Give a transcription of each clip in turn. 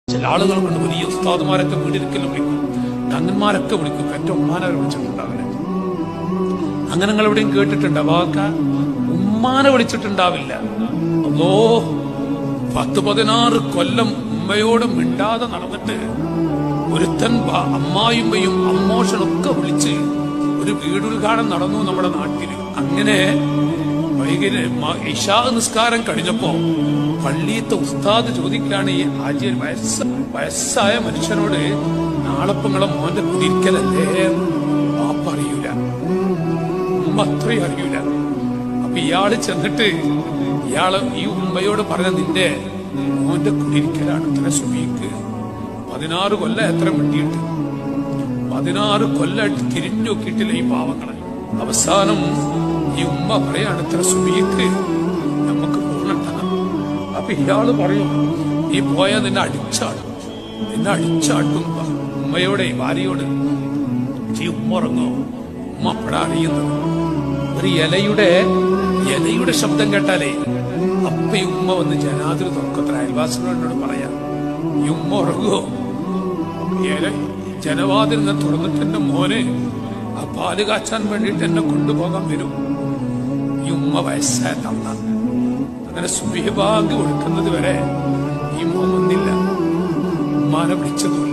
ചില ആളുകളുണ്ട് വലിയ ഉസ്താദുമാരൊക്കെ വീടിരിക്കലും വിളിക്കും തങ്ങന്മാരൊക്കെ വിളിക്കും പെറ്റ ഉമ്മാനെ വിളിച്ചിട്ടുണ്ടാവില്ല അങ്ങനെ നിങ്ങൾ എവിടെയും കേട്ടിട്ടുണ്ട് വാക്ക ഉമ്മാനെ വിളിച്ചിട്ടുണ്ടാവില്ല അതോ പത്ത് പതിനാറ് കൊല്ലം ഉമ്മയോട് മിണ്ടാതെ നടന്നിട്ട് ഒരുത്തൻ ബ- അമ്മായിമ്മയും അമ്മോഷനൊക്കെ വിളിച്ച് ഒരു വീടുദ്ഘാടനം നടന്നു നമ്മുടെ നാട്ടിൽ അങ്ങനെ വൈകിട്ട് മ- ഇശാ നിസ്കാരം കഴിഞ്ഞപ്പോ പള്ളിയത്തെ ഉസ്താദ് ചോദിക്കുകയാണ് ഈ ആര്യ വയസ്സ് വയസ്സായ മനുഷ്യനോട് നാളെപ്പങ്ങളെ മോന്റെ കുടിയിരിക്കലല്ലേ വാപ്പ അറിയൂല ഉമ്മ അത്രയും അറിയൂല അപ്പൊ ഇയാള് ചെന്നിട്ട് ഇയാള് ഈ ഉമ്മയോട് പറഞ്ഞ നിന്റെ മോന്റെ കുടിയിരിക്കലാണ് ഇത്ര സുബീക്ക് പതിനാറ് കൊല്ലം എത്ര മിണ്ടിയിട്ട് പതിനാറ് കൊല്ലമായിട്ട് തിരിഞ്ഞു നോക്കിയിട്ടില്ല ഈ പാവങ്ങളെ അവസാനം ഈ ഉമ്മ പറയാണ് ഇത്ര സുബീക്ക് നമുക്ക് പോകണ്ട അപ്പൊ ഇയാള് പറയും ഈ പോയാ നിന്നെ അടിച്ചാടും നിന്നെ അടിച്ചാട്ടും ഉമ്മയോടെ ഭാര്യയോട് ഈ ഉമ്മ ഉറങ്ങോ ഉമ്മ അപ്പഴാ അറിയുന്നത് ഒരു ഇലയുടെ ഇലയുടെ ശബ്ദം കേട്ടാലേ അപ്പ ഈ ഉമ്മ വന്ന് ജനാതിൽ തുറക്കത്ര അയൽവാസികളോട് പറയാം ഈ ഉമ്മ ഉറങ്ങുമോ ഇല ജനവാതിൽ നിന്ന് തുറന്നിട്ട് എന്റെ മോന് ആ പാല് കാച്ചാൻ വേണ്ടിയിട്ട് എന്നെ കൊണ്ടുപോകാൻ വരും ഈ ഉമ്മ വയസ്സായ തന്ന അങ്ങനെ സുബിഹബാഗ് കൊടുക്കുന്നത് വരെ ഈ മോൻ വന്നില്ല ഉമ്മാനെ വിളിച്ചതുമില്ല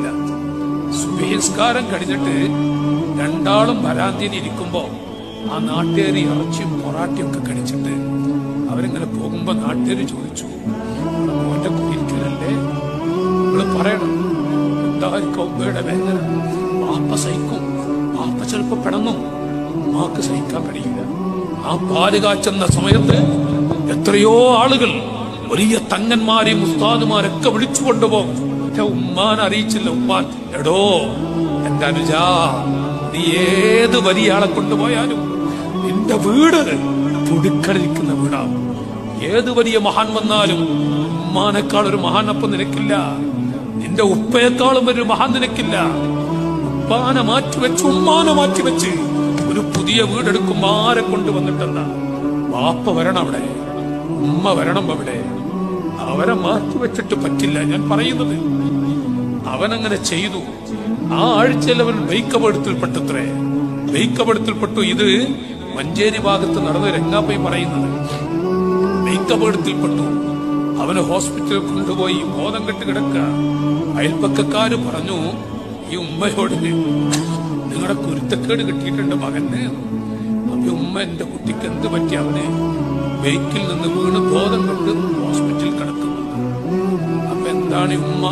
സുബഹിസ്കാരം കഴിഞ്ഞിട്ട് രണ്ടാളും വരാന്തിയിൽ ഇരിക്കുമ്പോ ആ നാട്ടുകാരി ഇറച്ചിയും പൊറാട്ടിയും ഒക്കെ കഴിച്ചിട്ട് അവരിങ്ങനെ പോകുമ്പോ നാട്ടുകാര് ചോദിച്ചു "നിങ്ങളെ മോന്റെ കുടിയിരിക്കലല്ലേ നിങ്ങൾ പറയണം എന്തായിരിക്കും ഉമ്മയുടെ വേദന വാപ്പ സഹിക്കും വാപ്പ ചിലപ്പോ പിടങ്ങും ഉമ്മാക്ക് സഹിക്കാൻ കഴിയില്ല ആ പാല് കാച്ചുന്ന സമയത്ത് എത്രയോ ആളുകൾ വലിയ തങ്ങന്മാരെയും ഉസ്താദുമാരൊക്കെ വിളിച്ചു കൊണ്ടുപോകും പക്ഷെ ഉമ്മാൻ അറിയിച്ചില്ല ഉമ്മാൻ എടോ എന്റെ അനുജാ നീ ഏത് വലിയ ആളെ കൊണ്ടുപോയാലും നിന്റെ വീട് പുടുക്കളിരിക്കുന്ന വീടാണ് ഏത് വലിയ മഹാൻ വന്നാലും ഉമ്മാനേക്കാൾ ഒരു മഹാൻ അപ്പം നിനക്കില്ല നിന്റെ ഉപ്പയെക്കാളും ഒരു മഹാൻ നിനക്കില്ല ഉപ്പാനെ മാറ്റിവെച്ച് ഉമ്മാനെ മാറ്റിവെച്ച് ഒരു പുതിയ വീടെടുക്കുമ്പോ ആരെ കൊണ്ടുവന്നിട്ടെന്താ വാപ്പ വരണം അവിടെ ഉമ്മ വരണം അവിടെ അവരെ മാറ്റിവെച്ചിട്ട് പറ്റില്ല ഞാൻ പറയുന്നത് അവനങ്ങനെ ചെയ്തു ആ ആഴ്ചയിൽ അവൻ ബൈക്കപെടുത്തിൽപ്പെട്ടത്രേ ബൈക്കപെടുത്തിൽപ്പെട്ടു ഇത് മഞ്ചേരി ഭാഗത്ത് നടന്ന രംഗാപ്പൈ പറയുന്നത് ബൈക്കപെടുത്തിൽപ്പെട്ടു അവനെ ഹോസ്പിറ്റലിൽ കൊണ്ടുപോയി ബോധം കെട്ട് കിടക്ക അയൽപ്പക്കക്കാര് പറഞ്ഞു ഈ ഉമ്മയോട് നിങ്ങളുടെ കുരുത്തക്കേട് കിട്ടിയിട്ടുണ്ട് മകന് അപ്പൊ ഉമ്മ എന്റെ കുട്ടിക്ക് എന്ത് പറ്റി അവനെ ബൈക്കിൽ നിന്ന് വീണ് ബോധം കെട്ട് ഹോസ്പിറ്റലിൽ കിടക്കുന്നുണ്ട് അപ്പൊ എന്താണ് ഈ ഉമ്മ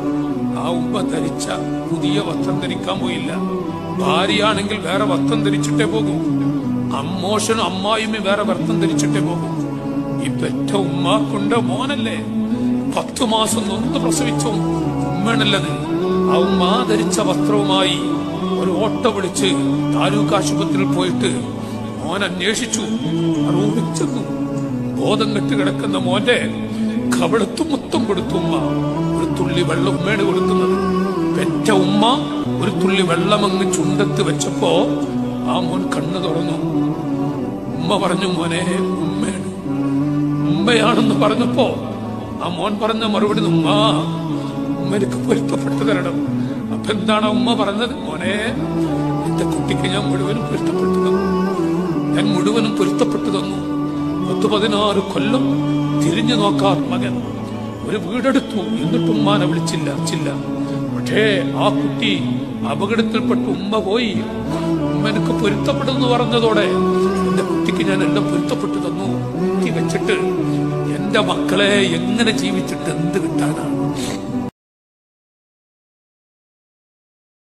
ആ ഉമ്മ ധരിച്ച പുതിയ വസ്ത്രം ധരിക്കാൻ പോയില്ല ഭാര്യയാണെങ്കിൽ വേറെ വസ്ത്രം ധരിച്ചിട്ടേ പോകൂ അമ്മോഷനും അമ്മായിയും വേറെ വസ്ത്രം ധരിച്ചിട്ടേ പോകൂ ഈ പെറ്റ ഉമ്മാക്കുണ്ട് മോനല്ലേ പത്തു മാസം നൊന്ന് പ്രസവിച്ച ഉമ്മയാണല്ലത് ആ ഉമ്മ ധരിച്ച വസ്ത്രവുമായി ഒരു ഓട്ടോ വിളിച്ച് താലൂക്ക് ആശുപത്രിയിൽ പോയിട്ട് മോൻ അന്വേഷിച്ചു റൂമിൽ ചെന്നു ബോധം കെട്ട് കിടക്കുന്ന മോന്റെ കവിളത്തും മുത്തം കൊടുത്തു ഉമ്മ ഒരു തുള്ളി വെള്ളം ഉമ്മയാണ് കൊടുക്കുന്നത് പെറ്റ ഉമ്മ ഒരു തുള്ളി വെള്ളം അങ്ങ് ചുണ്ടത്ത് വെച്ചപ്പോ ആ മോൻ കണ്ണു തുറന്നു ഉമ്മ പറഞ്ഞു മോനെ ഉമ്മയാണ് ഉമ്മയാണെന്ന് പറഞ്ഞപ്പോ ആ മോൻ പറഞ്ഞ മറുപടി ഉമ്മ ഉമ്മഎനിക്ക് പൊരുത്തപ്പെട്ടു തരണം അപ്പൊ എന്താണ് ആ ഉമ്മ പറഞ്ഞത് മോനെ എന്റെ കുട്ടിക്ക് ഞാൻ മുഴുവനും പൊരുത്തപ്പെട്ടു തന്നു ഞാൻ മുഴുവനും പൊരുത്തപ്പെട്ടു തന്നു പത്ത് പതിനാറ് കൊല്ലം തിരിഞ്ഞു നോക്കാർ മകൻ ഒരു വീടെടുത്തു എന്നിട്ടും ഉമ്മാനെ വിളിച്ചില്ല ചില്ല പക്ഷേ ആ കുട്ടി അപകടത്തിൽപ്പെട്ട് ഉമ്മ പോയി ഉമ്മ എനിക്ക് പൊരുത്തപ്പെടുന്നു പറഞ്ഞതോടെ എന്റെ കുട്ടിക്ക് ഞാൻ എല്ലാം പൊരുത്തപ്പെട്ടു തന്നു കുട്ടി വെച്ചിട്ട് എന്റെ മക്കളെ എങ്ങനെ ജീവിച്ചിട്ട് എന്ത് കിട്ടാനാണ്